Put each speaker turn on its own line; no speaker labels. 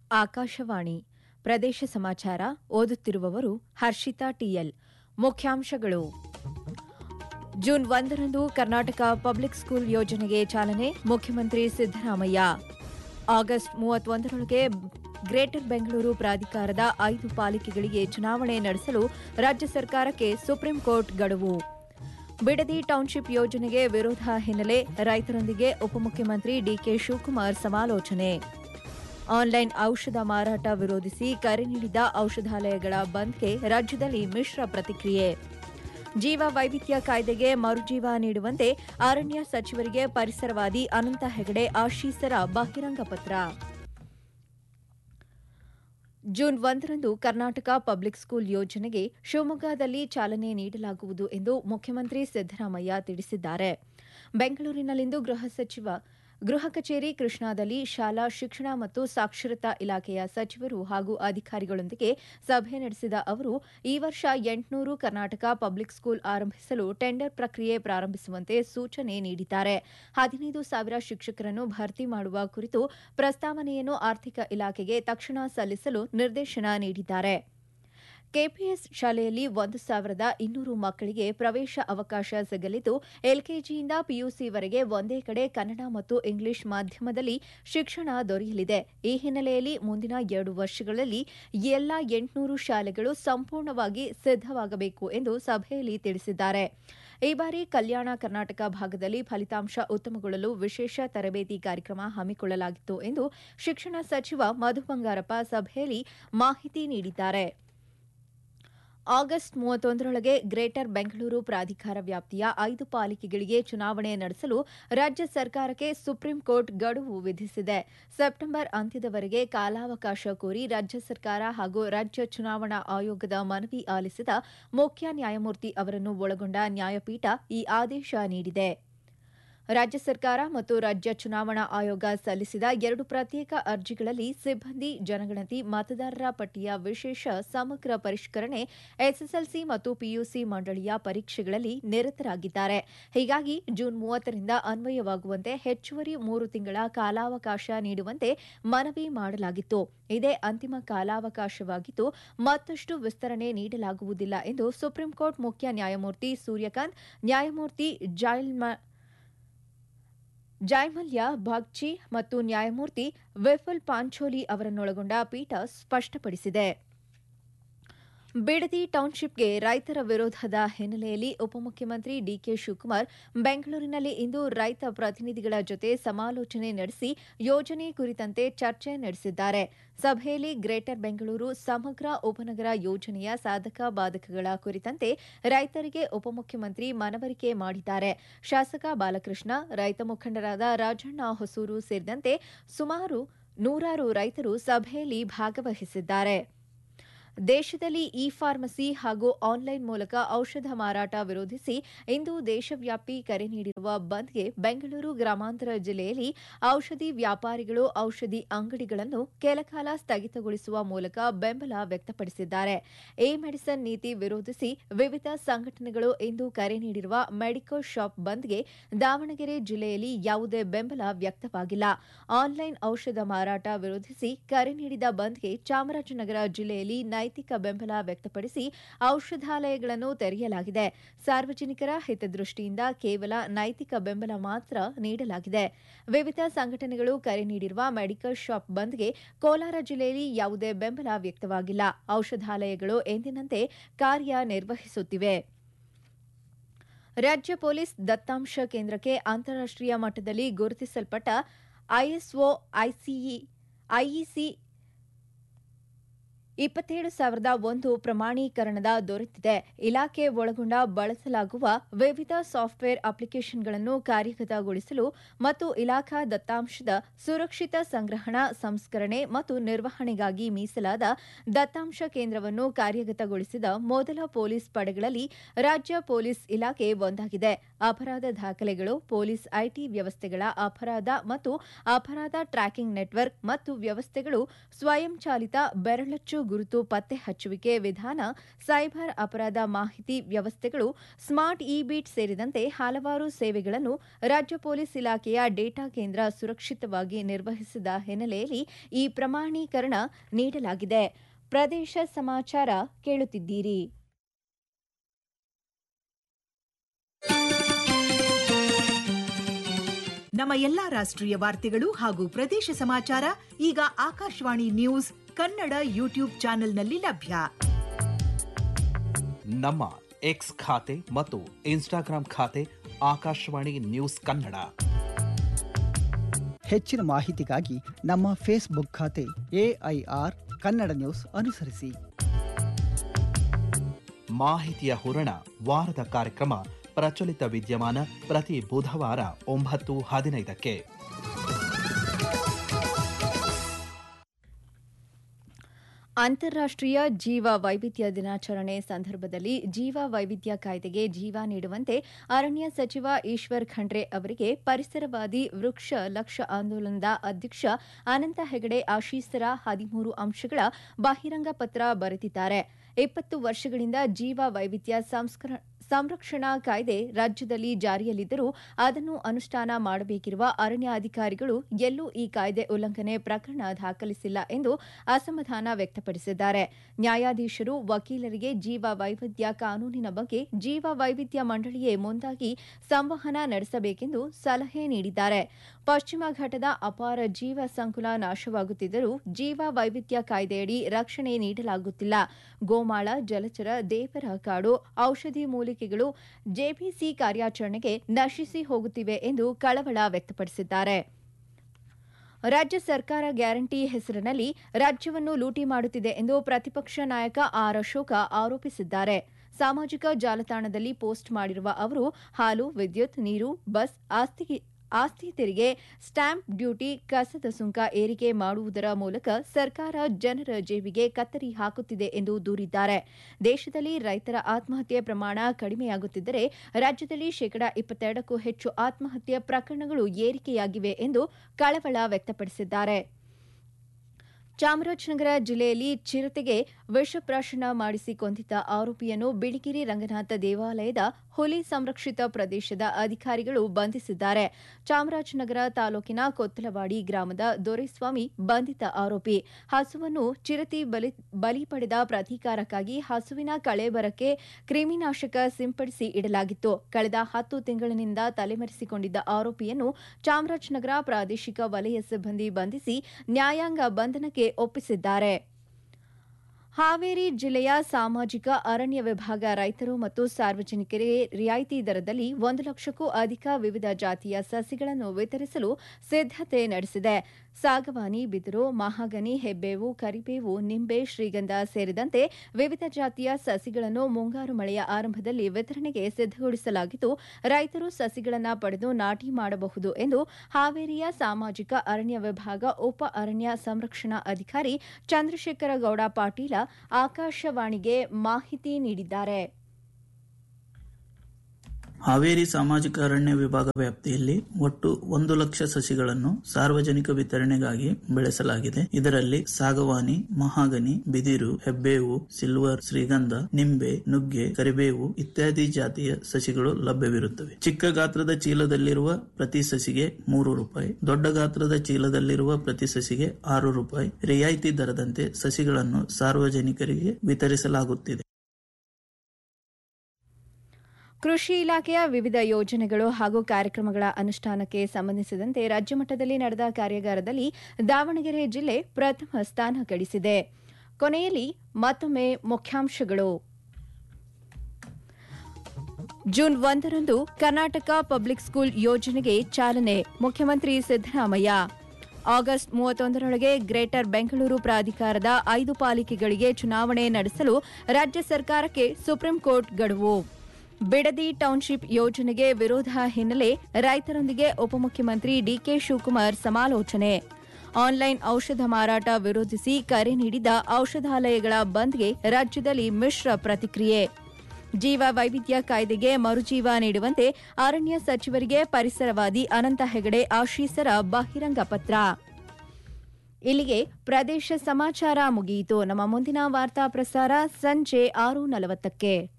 ಆಕಾಶವಾಣಿ ಪ್ರದೇಶ ಸಮಾಚಾರ ಓದುತ್ತಿರುವವರು ಹರ್ಷಿತಾ ಟಿಎಲ್ ಮುಖ್ಯಾಂಶಗಳು ಜೂನ್ ಒಂದರಂದು ಕರ್ನಾಟಕ ಪಬ್ಲಿಕ್ ಸ್ಕೂಲ್ ಯೋಜನೆಗೆ ಚಾಲನೆ ಮುಖ್ಯಮಂತ್ರಿ ಸಿದ್ದರಾಮಯ್ಯ ಆಗಸ್ಟ್ ಮೂವತ್ತೊಂದರೊಳಗೆ ಗ್ರೇಟರ್ ಬೆಂಗಳೂರು ಪ್ರಾಧಿಕಾರದ ಐದು ಪಾಲಿಕೆಗಳಿಗೆ ಚುನಾವಣೆ ನಡೆಸಲು ರಾಜ್ಯ ಸರ್ಕಾರಕ್ಕೆ ಸುಪ್ರೀಂ ಕೋರ್ಟ್ ಗಡುವು ಬಿಡದಿ ಟೌನ್ಶಿಪ್ ಯೋಜನೆಗೆ ವಿರೋಧ ಹಿನ್ನೆಲೆ ರೈತರೊಂದಿಗೆ ಉಪಮುಖ್ಯಮಂತ್ರಿ ಡಿಕೆ ಶಿವಕುಮಾರ್ ಸಮಾಲೋಚನೆ ಆನ್ಲೈನ್ ಔಷಧ ಮಾರಾಟ ವಿರೋಧಿಸಿ ಕರೆ ನೀಡಿದ ಔಷಧಾಲಯಗಳ ಬಂದ್ಗೆ ರಾಜ್ಯದಲ್ಲಿ ಮಿಶ್ರ ಪ್ರತಿಕ್ರಿಯೆ ಜೀವ ವೈವಿಧ್ಯ ಕಾಯ್ದೆಗೆ ಮರುಜೀವ ನೀಡುವಂತೆ ಅರಣ್ಯ ಸಚಿವರಿಗೆ ಪರಿಸರವಾದಿ ಅನಂತ ಹೆಗಡೆ ಆಶೀಸರ ಬಹಿರಂಗ ಪತ್ರ ಜೂನ್ ಒಂದರಂದು ಕರ್ನಾಟಕ ಪಬ್ಲಿಕ್ ಸ್ಕೂಲ್ ಯೋಜನೆಗೆ ಶಿವಮೊಗ್ಗದಲ್ಲಿ ಚಾಲನೆ ನೀಡಲಾಗುವುದು ಎಂದು ಮುಖ್ಯಮಂತ್ರಿ ಸಿದ್ದರಾಮಯ್ಯ ತಿಳಿಸಿದ್ದಾರೆ ಬೆಂಗಳೂರಿನಲ್ಲಿಂದು ಗೃಹ ಸಚಿವ ಗೃಹ ಕಚೇರಿ ಕೃಷ್ಣಾದಲ್ಲಿ ಶಾಲಾ ಶಿಕ್ಷಣ ಮತ್ತು ಸಾಕ್ಷರತಾ ಇಲಾಖೆಯ ಸಚಿವರು ಹಾಗೂ ಅಧಿಕಾರಿಗಳೊಂದಿಗೆ ಸಭೆ ನಡೆಸಿದ ಅವರು ಈ ವರ್ಷ ಎಂಟುನೂರು ಕರ್ನಾಟಕ ಪಬ್ಲಿಕ್ ಸ್ಕೂಲ್ ಆರಂಭಿಸಲು ಟೆಂಡರ್ ಪ್ರಕ್ರಿಯೆ ಪ್ರಾರಂಭಿಸುವಂತೆ ಸೂಚನೆ ನೀಡಿದ್ದಾರೆ ಹದಿನೈದು ಸಾವಿರ ಶಿಕ್ಷಕರನ್ನು ಭರ್ತಿ ಮಾಡುವ ಕುರಿತು ಪ್ರಸ್ತಾವನೆಯನ್ನು ಆರ್ಥಿಕ ಇಲಾಖೆಗೆ ತಕ್ಷಣ ಸಲ್ಲಿಸಲು ನಿರ್ದೇಶನ ನೀಡಿದ್ದಾರೆ ಕೆಪಿಎಸ್ ಶಾಲೆಯಲ್ಲಿ ಒಂದು ಸಾವಿರದ ಇನ್ನೂರು ಮಕ್ಕಳಿಗೆ ಪ್ರವೇಶ ಅವಕಾಶ ಸಿಗಲಿದ್ದು ಎಲ್ಕೆಜಿಯಿಂದ ಪಿಯುಸಿವರೆಗೆ ಒಂದೇ ಕಡೆ ಕನ್ನಡ ಮತ್ತು ಇಂಗ್ಲಿಷ್ ಮಾಧ್ಯಮದಲ್ಲಿ ಶಿಕ್ಷಣ ದೊರೆಯಲಿದೆ ಈ ಹಿನ್ನೆಲೆಯಲ್ಲಿ ಮುಂದಿನ ಎರಡು ವರ್ಷಗಳಲ್ಲಿ ಎಲ್ಲಾ ಎಂಟುನೂರು ಶಾಲೆಗಳು ಸಂಪೂರ್ಣವಾಗಿ ಸಿದ್ದವಾಗಬೇಕು ಎಂದು ಸಭೆಯಲ್ಲಿ ತಿಳಿಸಿದ್ದಾರೆ ಈ ಬಾರಿ ಕಲ್ಯಾಣ ಕರ್ನಾಟಕ ಭಾಗದಲ್ಲಿ ಫಲಿತಾಂಶ ಉತ್ತಮಗೊಳ್ಳಲು ವಿಶೇಷ ತರಬೇತಿ ಕಾರ್ಯಕ್ರಮ ಹಮ್ಮಿಕೊಳ್ಳಲಾಗಿತ್ತು ಎಂದು ಶಿಕ್ಷಣ ಸಚಿವ ಮಧು ಬಂಗಾರಪ್ಪ ಸಭೆಯಲ್ಲಿ ಮಾಹಿತಿ ನೀಡಿದ್ದಾರೆ ಆಗಸ್ಟ್ ಮೂವತ್ತೊಂದರೊಳಗೆ ಗ್ರೇಟರ್ ಬೆಂಗಳೂರು ಪ್ರಾಧಿಕಾರ ವ್ಯಾಪ್ತಿಯ ಐದು ಪಾಲಿಕೆಗಳಿಗೆ ಚುನಾವಣೆ ನಡೆಸಲು ರಾಜ್ಯ ಸರ್ಕಾರಕ್ಕೆ ಸುಪ್ರೀಂ ಕೋರ್ಟ್ ಗಡುವು ವಿಧಿಸಿದೆ ಸೆಪ್ಟೆಂಬರ್ ಅಂತ್ಯದವರೆಗೆ ಕಾಲಾವಕಾಶ ಕೋರಿ ರಾಜ್ಯ ಸರ್ಕಾರ ಹಾಗೂ ರಾಜ್ಯ ಚುನಾವಣಾ ಆಯೋಗದ ಮನವಿ ಆಲಿಸಿದ ಮುಖ್ಯ ನ್ಯಾಯಮೂರ್ತಿ ಅವರನ್ನು ಒಳಗೊಂಡ ನ್ಯಾಯಪೀಠ ಈ ಆದೇಶ ನೀಡಿದೆ ರಾಜ್ಯ ಸರ್ಕಾರ ಮತ್ತು ರಾಜ್ಯ ಚುನಾವಣಾ ಆಯೋಗ ಸಲ್ಲಿಸಿದ ಎರಡು ಪ್ರತ್ಯೇಕ ಅರ್ಜಿಗಳಲ್ಲಿ ಸಿಬ್ಬಂದಿ ಜನಗಣತಿ ಮತದಾರರ ಪಟ್ಟಿಯ ವಿಶೇಷ ಸಮಗ್ರ ಪರಿಷ್ಕರಣೆ ಎಸ್ಎಸ್ಎಲ್ಸಿ ಮತ್ತು ಪಿಯುಸಿ ಮಂಡಳಿಯ ಪರೀಕ್ಷೆಗಳಲ್ಲಿ ನಿರತರಾಗಿದ್ದಾರೆ ಹೀಗಾಗಿ ಜೂನ್ ಮೂವತ್ತರಿಂದ ಅನ್ವಯವಾಗುವಂತೆ ಹೆಚ್ಚುವರಿ ಮೂರು ತಿಂಗಳ ಕಾಲಾವಕಾಶ ನೀಡುವಂತೆ ಮನವಿ ಮಾಡಲಾಗಿತ್ತು ಇದೇ ಅಂತಿಮ ಕಾಲಾವಕಾಶವಾಗಿದ್ದು ಮತ್ತಷ್ಟು ವಿಸ್ತರಣೆ ನೀಡಲಾಗುವುದಿಲ್ಲ ಎಂದು ಸುಪ್ರೀಂ ಕೋರ್ಟ್ ಮುಖ್ಯ ನ್ಯಾಯಮೂರ್ತಿ ಸೂರ್ಯಕಾಂತ್ ನ್ಯಾಯಮೂರ್ತಿ ಜೈಲ್ಮ ಜಾಯ್ಮಲ್ಯ ಬಾಗ್ಚಿ ಮತ್ತು ನ್ಯಾಯಮೂರ್ತಿ ವಿಫುಲ್ ಪಾಂಚೋಲಿ ಅವರನ್ನೊಳಗೊಂಡ ಪೀಠ ಸ್ಪಷ್ಟಪಡಿಸಿದೆ ಬಿಡದಿ ಟೌನ್ಶಿಪ್ಗೆ ರೈತರ ವಿರೋಧದ ಹಿನ್ನೆಲೆಯಲ್ಲಿ ಉಪಮುಖ್ಯಮಂತ್ರಿ ಡಿಕೆ ಶಿವಕುಮಾರ್ ಬೆಂಗಳೂರಿನಲ್ಲಿ ಇಂದು ರೈತ ಪ್ರತಿನಿಧಿಗಳ ಜೊತೆ ಸಮಾಲೋಚನೆ ನಡೆಸಿ ಯೋಜನೆ ಕುರಿತಂತೆ ಚರ್ಚೆ ನಡೆಸಿದ್ದಾರೆ ಸಭೆಯಲ್ಲಿ ಗ್ರೇಟರ್ ಬೆಂಗಳೂರು ಸಮಗ್ರ ಉಪನಗರ ಯೋಜನೆಯ ಸಾಧಕ ಬಾಧಕಗಳ ಕುರಿತಂತೆ ರೈತರಿಗೆ ಉಪಮುಖ್ಯಮಂತ್ರಿ ಮನವರಿಕೆ ಮಾಡಿದ್ದಾರೆ ಶಾಸಕ ಬಾಲಕೃಷ್ಣ ರೈತ ಮುಖಂಡರಾದ ರಾಜಣ್ಣ ಹೊಸೂರು ಸೇರಿದಂತೆ ಸುಮಾರು ನೂರಾರು ರೈತರು ಸಭೆಯಲ್ಲಿ ಭಾಗವಹಿಸಿದ್ದಾರೆ ದೇಶದಲ್ಲಿ ಇ ಫಾರ್ಮಸಿ ಹಾಗೂ ಆನ್ಲೈನ್ ಮೂಲಕ ಔಷಧ ಮಾರಾಟ ವಿರೋಧಿಸಿ ಇಂದು ದೇಶವ್ಯಾಪಿ ಕರೆ ನೀಡಿರುವ ಬಂದ್ಗೆ ಬೆಂಗಳೂರು ಗ್ರಾಮಾಂತರ ಜಿಲ್ಲೆಯಲ್ಲಿ ಔಷಧಿ ವ್ಯಾಪಾರಿಗಳು ಔಷಧಿ ಅಂಗಡಿಗಳನ್ನು ಕೆಲಕಾಲ ಸ್ಥಗಿತಗೊಳಿಸುವ ಮೂಲಕ ಬೆಂಬಲ ವ್ಯಕ್ತಪಡಿಸಿದ್ದಾರೆ ಎ ಮೆಡಿಸನ್ ನೀತಿ ವಿರೋಧಿಸಿ ವಿವಿಧ ಸಂಘಟನೆಗಳು ಇಂದು ಕರೆ ನೀಡಿರುವ ಮೆಡಿಕಲ್ ಶಾಪ್ ಬಂದ್ಗೆ ದಾವಣಗೆರೆ ಜಿಲ್ಲೆಯಲ್ಲಿ ಯಾವುದೇ ಬೆಂಬಲ ವ್ಯಕ್ತವಾಗಿಲ್ಲ ಆನ್ಲೈನ್ ಔಷಧ ಮಾರಾಟ ವಿರೋಧಿಸಿ ಕರೆ ನೀಡಿದ ಬಂದ್ಗೆ ಚಾಮರಾಜನಗರ ಜಿಲ್ಲೆಯಲ್ಲಿ ನೈತಿಕ ಬೆಂಬಲ ವ್ಯಕ್ತಪಡಿಸಿ ಔಷಧಾಲಯಗಳನ್ನು ತೆರೆಯಲಾಗಿದೆ ಸಾರ್ವಜನಿಕರ ಹಿತದೃಷ್ಟಿಯಿಂದ ಕೇವಲ ನೈತಿಕ ಬೆಂಬಲ ಮಾತ್ರ ನೀಡಲಾಗಿದೆ ವಿವಿಧ ಸಂಘಟನೆಗಳು ಕರೆ ನೀಡಿರುವ ಮೆಡಿಕಲ್ ಶಾಪ್ ಬಂದ್ಗೆ ಕೋಲಾರ ಜಿಲ್ಲೆಯಲ್ಲಿ ಯಾವುದೇ ಬೆಂಬಲ ವ್ಯಕ್ತವಾಗಿಲ್ಲ ಔಷಧಾಲಯಗಳು ಎಂದಿನಂತೆ ಕಾರ್ಯನಿರ್ವಹಿಸುತ್ತಿವೆ ರಾಜ್ಯ ಪೊಲೀಸ್ ದತ್ತಾಂಶ ಕೇಂದ್ರಕ್ಕೆ ಅಂತಾರಾಷ್ಟೀಯ ಮಟ್ಟದಲ್ಲಿ ಗುರುತಿಸಲ್ಪಟ್ಟ ಐಎಸ್ಒ ಐಸಿಇ ಐಇಸಿ ಇಪ್ಪತ್ತೇಳು ಸಾವಿರದ ಒಂದು ಪ್ರಮಾಣೀಕರಣದ ದೊರೆತಿದೆ ಇಲಾಖೆ ಒಳಗೊಂಡ ಬಳಸಲಾಗುವ ವಿವಿಧ ಸಾಫ್ಟ್ವೇರ್ ಅಪ್ಲಿಕೇಶನ್ಗಳನ್ನು ಕಾರ್ಯಗತಗೊಳಿಸಲು ಮತ್ತು ಇಲಾಖಾ ದತ್ತಾಂಶದ ಸುರಕ್ಷಿತ ಸಂಗ್ರಹಣಾ ಸಂಸ್ಕರಣೆ ಮತ್ತು ನಿರ್ವಹಣೆಗಾಗಿ ಮೀಸಲಾದ ದತ್ತಾಂಶ ಕೇಂದ್ರವನ್ನು ಕಾರ್ಯಗತಗೊಳಿಸಿದ ಮೊದಲ ಪೊಲೀಸ್ ಪಡೆಗಳಲ್ಲಿ ರಾಜ್ಯ ಪೊಲೀಸ್ ಇಲಾಖೆ ಒಂದಾಗಿದೆ ಅಪರಾಧ ದಾಖಲೆಗಳು ಪೊಲೀಸ್ ಐಟಿ ವ್ಯವಸ್ಥೆಗಳ ಅಪರಾಧ ಮತ್ತು ಅಪರಾಧ ಟ್ರ್ಯಾಕಿಂಗ್ ನೆಟ್ವರ್ಕ್ ಮತ್ತು ವ್ಯವಸ್ಥೆಗಳು ಸ್ವಯಂಚಾಲಿತ ಬೆರಳಚ್ಚು ಗುರುತು ಪತ್ತೆ ಹಚ್ಚುವಿಕೆ ವಿಧಾನ ಸೈಬರ್ ಅಪರಾಧ ಮಾಹಿತಿ ವ್ಯವಸ್ಥೆಗಳು ಸ್ಮಾರ್ಟ್ ಇ ಬೀಟ್ ಸೇರಿದಂತೆ ಹಲವಾರು ಸೇವೆಗಳನ್ನು ರಾಜ್ಯ ಪೊಲೀಸ್ ಇಲಾಖೆಯ ಡೇಟಾ ಕೇಂದ್ರ ಸುರಕ್ಷಿತವಾಗಿ ನಿರ್ವಹಿಸಿದ ಹಿನ್ನೆಲೆಯಲ್ಲಿ ಈ ಪ್ರಮಾಣೀಕರಣ ನೀಡಲಾಗಿದೆ ಪ್ರದೇಶ ಸಮಾಚಾರ ಕೇಳುತ್ತಿದ್ದೀರಿ
ನಮ್ಮ ಎಲ್ಲಾ ರಾಷ್ಟ್ರೀಯ ವಾರ್ತೆಗಳು ಹಾಗೂ ಪ್ರದೇಶ ಸಮಾಚಾರ ಈಗ ಆಕಾಶವಾಣಿ ನ್ಯೂಸ್ ಕನ್ನಡ ಯೂಟ್ಯೂಬ್ ಚಾನೆಲ್ನಲ್ಲಿ ಲಭ್ಯ
ನಮ್ಮ ಎಕ್ಸ್ ಖಾತೆ ಮತ್ತು ಇನ್ಸ್ಟಾಗ್ರಾಂ ಖಾತೆ ಆಕಾಶವಾಣಿ ನ್ಯೂಸ್ ಕನ್ನಡ
ಹೆಚ್ಚಿನ ಮಾಹಿತಿಗಾಗಿ ನಮ್ಮ ಫೇಸ್ಬುಕ್ ಖಾತೆ ಎಐಆರ್ ಕನ್ನಡ ನ್ಯೂಸ್ ಅನುಸರಿಸಿ
ಮಾಹಿತಿಯ ಹೂರಣ ವಾರದ ಕಾರ್ಯಕ್ರಮ ಪ್ರಚಲಿತ ವಿದ್ಯಮಾನ ಪ್ರತಿ ಬುಧವಾರ ಒಂಬತ್ತು ಹದಿನೈದಕ್ಕೆ
ಅಂತಾರಾಷ್ಟ್ರೀಯ ಜೀವ ವೈವಿಧ್ಯ ದಿನಾಚರಣೆ ಸಂದರ್ಭದಲ್ಲಿ ಜೀವ ವೈವಿಧ್ಯ ಕಾಯ್ದೆಗೆ ಜೀವ ನೀಡುವಂತೆ ಅರಣ್ಯ ಸಚಿವ ಈಶ್ವರ್ ಖಂಡ್ರೆ ಅವರಿಗೆ ಪರಿಸರವಾದಿ ವೃಕ್ಷ ಲಕ್ಷ ಆಂದೋಲನದ ಅಧ್ಯಕ್ಷ ಅನಂತ ಹೆಗಡೆ ಆಶೀಸರ ಹದಿಮೂರು ಅಂಶಗಳ ಬಹಿರಂಗ ಪತ್ರ ಬರೆದಿದ್ದಾರೆ ಇಪ್ಪತ್ತು ವರ್ಷಗಳಿಂದ ಜೀವ ವೈವಿಧ್ಯ ಸಂಸ್ಕರ ಸಂರಕ್ಷಣಾ ಕಾಯ್ದೆ ರಾಜ್ಯದಲ್ಲಿ ಜಾರಿಯಲ್ಲಿದ್ದರೂ ಅದನ್ನು ಅನುಷ್ಠಾನ ಮಾಡಬೇಕಿರುವ ಅರಣ್ಯ ಅಧಿಕಾರಿಗಳು ಎಲ್ಲೂ ಈ ಕಾಯ್ದೆ ಉಲ್ಲಂಘನೆ ಪ್ರಕರಣ ದಾಖಲಿಸಿಲ್ಲ ಎಂದು ಅಸಮಾಧಾನ ವ್ಯಕ್ತಪಡಿಸಿದ್ದಾರೆ ನ್ಯಾಯಾಧೀಶರು ವಕೀಲರಿಗೆ ಜೀವ ವೈವಿಧ್ಯ ಕಾನೂನಿನ ಬಗ್ಗೆ ಜೀವ ವೈವಿಧ್ಯ ಮಂಡಳಿಯೇ ಮುಂದಾಗಿ ಸಂವಹನ ನಡೆಸಬೇಕೆಂದು ಸಲಹೆ ನೀಡಿದ್ದಾರೆ ಪಶ್ಚಿಮ ಘಟ್ಟದ ಅಪಾರ ಜೀವ ಸಂಕುಲ ನಾಶವಾಗುತ್ತಿದ್ದರೂ ಜೀವ ವೈವಿಧ್ಯ ಕಾಯ್ದೆಯಡಿ ರಕ್ಷಣೆ ನೀಡಲಾಗುತ್ತಿಲ್ಲ ಗೋಮಾಳ ಜಲಚರ ದೇವರ ಕಾಡು ಔಷಧಿ ಮೂಲಿಕೆಗಳು ಜೆಪಿಸಿ ಕಾರ್ಯಾಚರಣೆಗೆ ನಶಿಸಿ ಹೋಗುತ್ತಿವೆ ಎಂದು ಕಳವಳ ವ್ಯಕ್ತಪಡಿಸಿದ್ದಾರೆ ರಾಜ್ಯ ಸರ್ಕಾರ ಗ್ಯಾರಂಟಿ ಹೆಸರಿನಲ್ಲಿ ರಾಜ್ಯವನ್ನು ಲೂಟಿ ಮಾಡುತ್ತಿದೆ ಎಂದು ಪ್ರತಿಪಕ್ಷ ನಾಯಕ ಆರ್ ಅಶೋಕ ಆರೋಪಿಸಿದ್ದಾರೆ ಸಾಮಾಜಿಕ ಜಾಲತಾಣದಲ್ಲಿ ಪೋಸ್ಟ್ ಮಾಡಿರುವ ಅವರು ಹಾಲು ವಿದ್ಯುತ್ ನೀರು ಬಸ್ ಆಸ್ತಿ ಆಸ್ತಿ ತೆರಿಗೆ ಸ್ಟಾಂಪ್ ಡ್ಯೂಟಿ ಕಸದ ಸುಂಕ ಏರಿಕೆ ಮಾಡುವುದರ ಮೂಲಕ ಸರ್ಕಾರ ಜನರ ಜೇಬಿಗೆ ಕತ್ತರಿ ಹಾಕುತ್ತಿದೆ ಎಂದು ದೂರಿದ್ದಾರೆ ದೇಶದಲ್ಲಿ ರೈತರ ಆತ್ಮಹತ್ಯೆ ಪ್ರಮಾಣ ಕಡಿಮೆಯಾಗುತ್ತಿದ್ದರೆ ರಾಜ್ಯದಲ್ಲಿ ಶೇಕಡಾ ಇಪ್ಪತ್ತೆರಡಕ್ಕೂ ಹೆಚ್ಚು ಆತ್ಮಹತ್ಯೆ ಪ್ರಕರಣಗಳು ಏರಿಕೆಯಾಗಿವೆ ಎಂದು ಕಳವಳ ವ್ಯಕ್ತಪಡಿಸಿದ್ದಾರೆ ಚಾಮರಾಜನಗರ ಜಿಲ್ಲೆಯಲ್ಲಿ ಚಿರತೆಗೆ ವಿಷಪ್ರಾಶನ ಮಾಡಿಸಿ ಕೊಂದಿದ್ದ ಆರೋಪಿಯನ್ನು ಬಿಳಿಗಿರಿ ರಂಗನಾಥ ದೇವಾಲಯದ ಹುಲಿ ಸಂರಕ್ಷಿತ ಪ್ರದೇಶದ ಅಧಿಕಾರಿಗಳು ಬಂಧಿಸಿದ್ದಾರೆ ಚಾಮರಾಜನಗರ ತಾಲೂಕಿನ ಕೊತ್ತಲವಾಡಿ ಗ್ರಾಮದ ದೊರೆಸ್ವಾಮಿ ಬಂಧಿತ ಆರೋಪಿ ಹಸುವನ್ನು ಚಿರತೆ ಬಲಿ ಬಲಿ ಪಡೆದ ಪ್ರತೀಕಾರಕ್ಕಾಗಿ ಹಸುವಿನ ಕಳೆಬರಕ್ಕೆ ಕ್ರಿಮಿನಾಶಕ ಸಿಂಪಡಿಸಿ ಇಡಲಾಗಿತ್ತು ಕಳೆದ ಹತ್ತು ತಿಂಗಳಿನಿಂದ ತಲೆಮರೆಸಿಕೊಂಡಿದ್ದ ಆರೋಪಿಯನ್ನು ಚಾಮರಾಜನಗರ ಪ್ರಾದೇಶಿಕ ವಲಯ ಸಿಬ್ಬಂದಿ ಬಂಧಿಸಿ ನ್ಯಾಯಾಂಗ ಬಂಧನಕ್ಕೆ ಒಪ್ಪಿಸಿದ್ದಾರೆ ಹಾವೇರಿ ಜಿಲ್ಲೆಯ ಸಾಮಾಜಿಕ ಅರಣ್ಯ ವಿಭಾಗ ರೈತರು ಮತ್ತು ಸಾರ್ವಜನಿಕರಿಗೆ ರಿಯಾಯಿತಿ ದರದಲ್ಲಿ ಒಂದು ಲಕ್ಷಕ್ಕೂ ಅಧಿಕ ವಿವಿಧ ಜಾತಿಯ ಸಸಿಗಳನ್ನು ವಿತರಿಸಲು ಸಿದ್ದತೆ ನಡೆಸಿದೆ ಸಾಗವಾನಿ ಬಿದಿರು ಮಹಾಗನಿ ಹೆಬ್ಬೇವು ಕರಿಬೇವು ನಿಂಬೆ ಶ್ರೀಗಂಧ ಸೇರಿದಂತೆ ವಿವಿಧ ಜಾತಿಯ ಸಸಿಗಳನ್ನು ಮುಂಗಾರು ಮಳೆಯ ಆರಂಭದಲ್ಲಿ ವಿತರಣೆಗೆ ಸಿದ್ದಗೊಳಿಸಲಾಗಿದ್ದು ರೈತರು ಸಸಿಗಳನ್ನು ಪಡೆದು ನಾಟಿ ಮಾಡಬಹುದು ಎಂದು ಹಾವೇರಿಯ ಸಾಮಾಜಿಕ ಅರಣ್ಯ ವಿಭಾಗ ಉಪ ಅರಣ್ಯ ಸಂರಕ್ಷಣಾ ಅಧಿಕಾರಿ ಚಂದ್ರಶೇಖರ ಗೌಡ ಪಾಟೀಲ ಆಕಾಶವಾಣಿಗೆ ಮಾಹಿತಿ ನೀಡಿದ್ದಾರೆ
ಹಾವೇರಿ ಸಾಮಾಜಿಕ ಅರಣ್ಯ ವಿಭಾಗ ವ್ಯಾಪ್ತಿಯಲ್ಲಿ ಒಟ್ಟು ಒಂದು ಲಕ್ಷ ಸಸಿಗಳನ್ನು ಸಾರ್ವಜನಿಕ ವಿತರಣೆಗಾಗಿ ಬೆಳೆಸಲಾಗಿದೆ ಇದರಲ್ಲಿ ಸಾಗವಾನಿ ಮಹಾಗನಿ ಬಿದಿರು ಹೆಬ್ಬೇವು ಸಿಲ್ವರ್ ಶ್ರೀಗಂಧ ನಿಂಬೆ ನುಗ್ಗೆ ಕರಿಬೇವು ಇತ್ಯಾದಿ ಜಾತಿಯ ಸಸಿಗಳು ಲಭ್ಯವಿರುತ್ತವೆ ಚಿಕ್ಕ ಗಾತ್ರದ ಚೀಲದಲ್ಲಿರುವ ಪ್ರತಿ ಸಸಿಗೆ ಮೂರು ರೂಪಾಯಿ ದೊಡ್ಡ ಗಾತ್ರದ ಚೀಲದಲ್ಲಿರುವ ಪ್ರತಿ ಸಸಿಗೆ ಆರು ರೂಪಾಯಿ ರಿಯಾಯಿತಿ ದರದಂತೆ ಸಸಿಗಳನ್ನು ಸಾರ್ವಜನಿಕರಿಗೆ ವಿತರಿಸಲಾಗುತ್ತಿದೆ
ಕೃಷಿ ಇಲಾಖೆಯ ವಿವಿಧ ಯೋಜನೆಗಳು ಹಾಗೂ ಕಾರ್ಯಕ್ರಮಗಳ ಅನುಷ್ಠಾನಕ್ಕೆ ಸಂಬಂಧಿಸಿದಂತೆ ರಾಜ್ಯ ಮಟ್ಟದಲ್ಲಿ ನಡೆದ ಕಾರ್ಯಾಗಾರದಲ್ಲಿ ದಾವಣಗೆರೆ ಜಿಲ್ಲೆ ಪ್ರಥಮ ಸ್ಥಾನ ಗಳಿಸಿದೆ ಕೊನೆಯಲ್ಲಿ ಮತ್ತೊಮ್ಮೆ ಮುಖ್ಯಾಂಶಗಳು ಜೂನ್ ಒಂದರಂದು ಕರ್ನಾಟಕ ಪಬ್ಲಿಕ್ ಸ್ಕೂಲ್ ಯೋಜನೆಗೆ ಚಾಲನೆ ಮುಖ್ಯಮಂತ್ರಿ ಸಿದ್ದರಾಮಯ್ಯ ಆಗಸ್ಟ್ ಮೂವತ್ತೊಂದರೊಳಗೆ ಗ್ರೇಟರ್ ಬೆಂಗಳೂರು ಪ್ರಾಧಿಕಾರದ ಐದು ಪಾಲಿಕೆಗಳಿಗೆ ಚುನಾವಣೆ ನಡೆಸಲು ರಾಜ್ಯ ಸರ್ಕಾರಕ್ಕೆ ಸುಪ್ರೀಂ ಕೋರ್ಟ್ ಗಡುವು ಬಿಡದಿ ಟೌನ್ಶಿಪ್ ಯೋಜನೆಗೆ ವಿರೋಧ ಹಿನ್ನೆಲೆ ರೈತರೊಂದಿಗೆ ಉಪಮುಖ್ಯಮಂತ್ರಿ ಡಿಕೆ ಶಿವಕುಮಾರ್ ಸಮಾಲೋಚನೆ ಆನ್ಲೈನ್ ಔಷಧ ಮಾರಾಟ ವಿರೋಧಿಸಿ ಕರೆ ನೀಡಿದ ಔಷಧಾಲಯಗಳ ಬಂದ್ಗೆ ರಾಜ್ಯದಲ್ಲಿ ಮಿಶ್ರ ಪ್ರತಿಕ್ರಿಯೆ ಜೀವ ವೈವಿಧ್ಯ ಕಾಯ್ದೆಗೆ ಮರುಜೀವ ನೀಡುವಂತೆ ಅರಣ್ಯ ಸಚಿವರಿಗೆ ಪರಿಸರವಾದಿ ಅನಂತ ಹೆಗಡೆ ಆಶೀಸರ ಬಹಿರಂಗ ಪತ್ರ ಇಲ್ಲಿಗೆ ಪ್ರದೇಶ ಸಮಾಚಾರ ಮುಗಿಯಿತು ನಮ್ಮ ಮುಂದಿನ ವಾರ್ತಾ ಪ್ರಸಾರ ಸಂಜೆ ಆರು ನಲವತ್ತಕ್ಕೆ